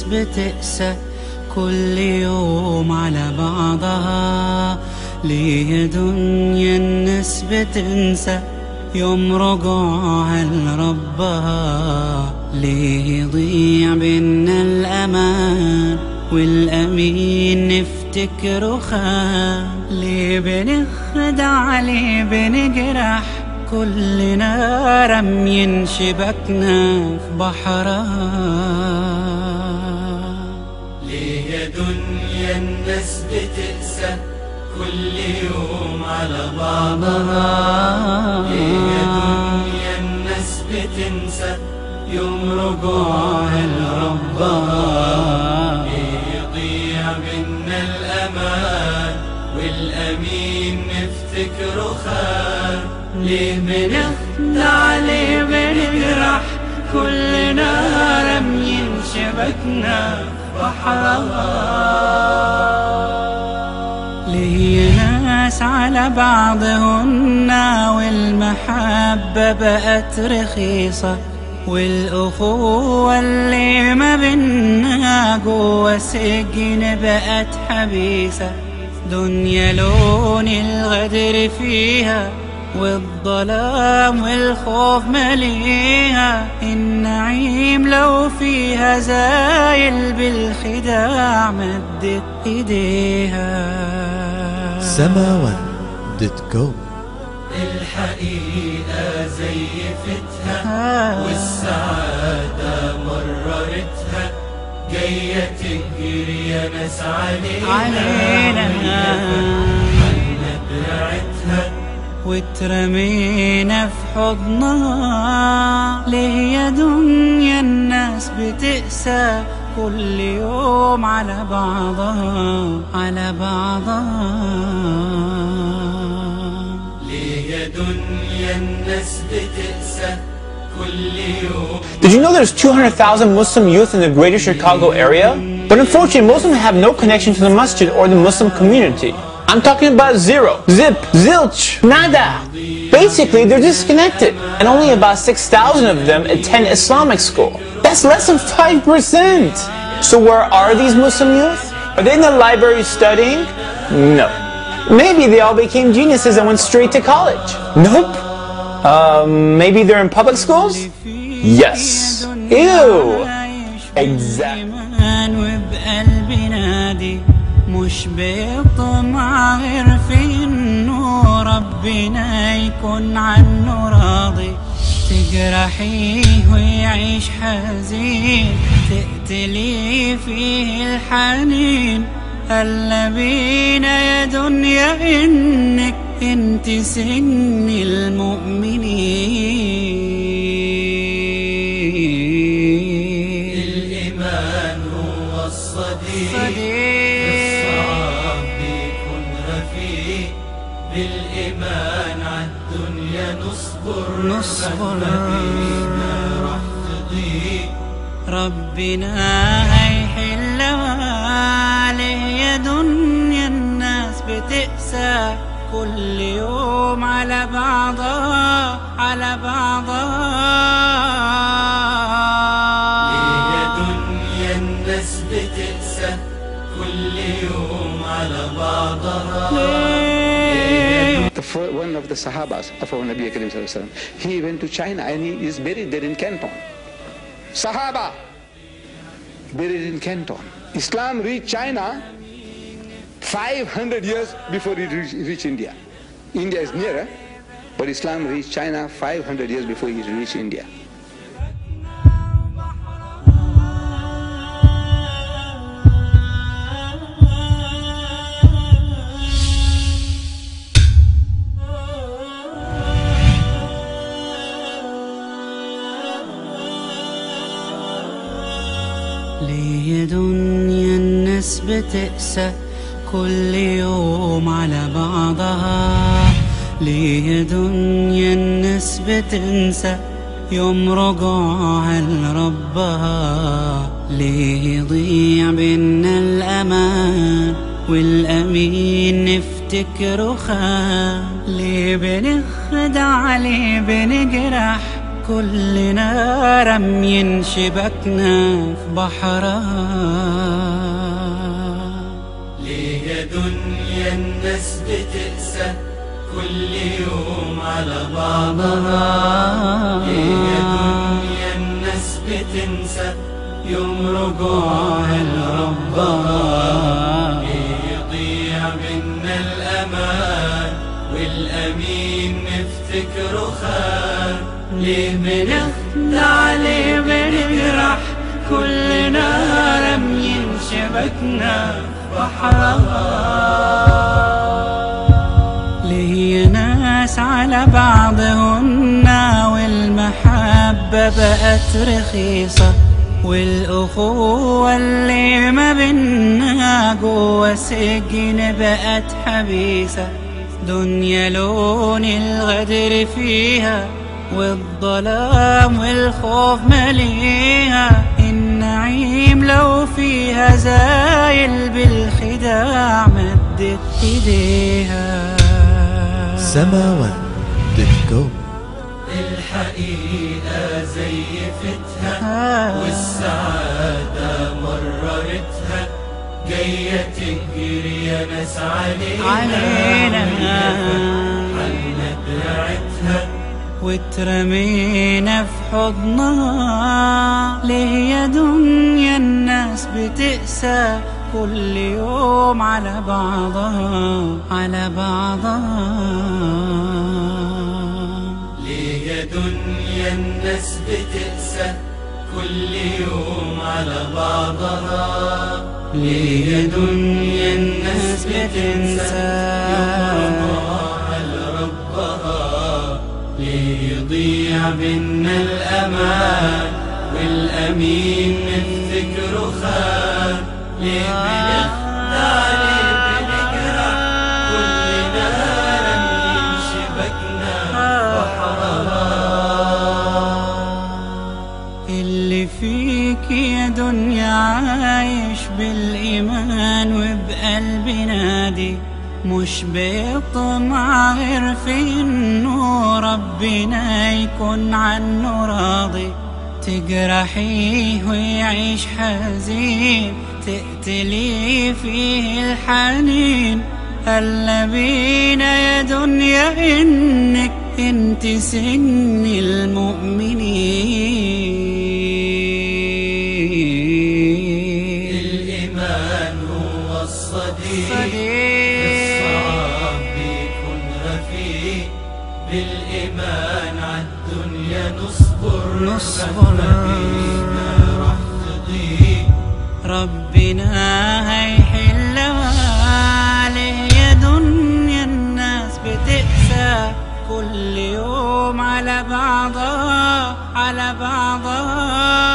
بتقسى كل يوم على بعضها ليه دنيا الناس بتنسى يوم رجوعها لربها ليه يضيع بينا الأمان والأمين نفتكره خان ليه بنخدع ليه بنجرح كلنا رمين شبكنا في بحرها ليه يا دنيا الناس بتقسى كل يوم على بعضها ليه يا دنيا الناس بتنسى يوم رجوعها لربها ليه يضيع منا الأمان والأمين نفتكره خان ليه بنخدع ليه بنجرح كلنا رميين شبكنا بحرها ليه ناس على بعضهن والمحبة بقت رخيصة والأخوة اللي ما بينا جوا سجن بقت حبيسة دنيا لون الغدر فيها والظلام والخوف مليها النعيم لو فيها زايل بالخداع مدت ايديها سماوان دوت كوم الحقيقة زيفتها والسعادة مررتها جاية تجري يا ناس علينا علينا دراعتها واترمينا في حضنها ليه يا دنيا الناس بتقسى كل يوم على بعضها على بعضها ليه يا دنيا الناس بتقسى كل يوم Did you know there's 200,000 Muslim youth in the greater Chicago area? But unfortunately, most of them have no connection to the masjid or the Muslim community. I'm talking about zero, zip, zilch, nada. Basically, they're disconnected. And only about 6,000 of them attend Islamic school. That's less than 5%. So where are these Muslim youth? Are they in the library studying? No. Maybe they all became geniuses and went straight to college. Nope. Um, maybe they're in public schools? Yes. Ew. Exactly. إيمان وبقلبي نادي مش بيطمع غير في انه ربنا يكون عنه راضي تجرحيه ويعيش حزين تقتلي فيه الحنين هلا بينا يا دنيا انك انت سن المؤمنين الإيمان هو الصديق الصعب بيكون رفيق بالإيمان عالدنيا نصبر نصبر راح تضيق ربنا هيحلها ليه يا دنيا الناس بتقسى كل يوم على بعضها على بعضها ليه يا دنيا الناس بتقسى كل يوم على بعضها ليه The fir- one of the Sahabas of our Nabi Karim Sallallahu Alaihi Wasallam, he went to China and he is buried there in Canton. Sahaba, buried in Canton. Islam reached China 500 years before it reached, reached India. India is nearer, but Islam reached China 500 years before it reached India. ليه يا دنيا الناس بتقسى كل يوم على بعضها ليه يا دنيا الناس بتنسى يوم رجوعها لربها ليه يضيع بينا الأمان والأمين نفتكره خان ليه بنخدع ليه بنجرح كلنا رمي شبكنا في بحرها ليه يا دنيا الناس بتقسى كل يوم على بعضها ليه يا دنيا الناس بتنسى يوم رجوعها لربها ليه يضيع منا الأمان والأمين نفتكره خان ليه بنخدع ليه بنجرح كلنا رميين شبكنا في بحرها ليه ناس على بعضهن والمحبة بقت رخيصة والأخوة اللي ما بينا جوا سجن بقت حبيسة دنيا لون الغدر فيها والظلام والخوف مليها النعيم لو فيها زايل بالخداع مدت ايديها سماوان دوت كوم الحقيقة زيفتها والسعادة مررتها جاية تجري يا ناس علينا علينا حلنا دراعتها واترمينا في حضنها ليه يا دنيا الناس بتقسى كل يوم على بعضها على بعضها ليه يا دنيا الناس بتقسى كل يوم على بعضها ليه يا دنيا الناس بتنسى يوم رجوعها لربها ليه يضيع بينا الأمان والأمين نفتكره خان ليه بنخدع ليه بنجرح كلنا رميين شبكنا بحرها اللي فيك يا دنيا عايش بالإيمان وبقلب نادي مش بيطمع غير في إنه ربنا يكون عنه راضي تجرحيه ويعيش حزين تقتلي فيه الحنين هلا بينا يا دنيا إنك انت سن المؤمنين الإيمان هو الصديق صديق. الصعب بيكون رفيق بالإيمان عالدنيا نصبر نصبر. مهما راح تضيق ربنا هيحلها ليه يا دنيا الناس بتقسى كل يوم على بعضها على بعضها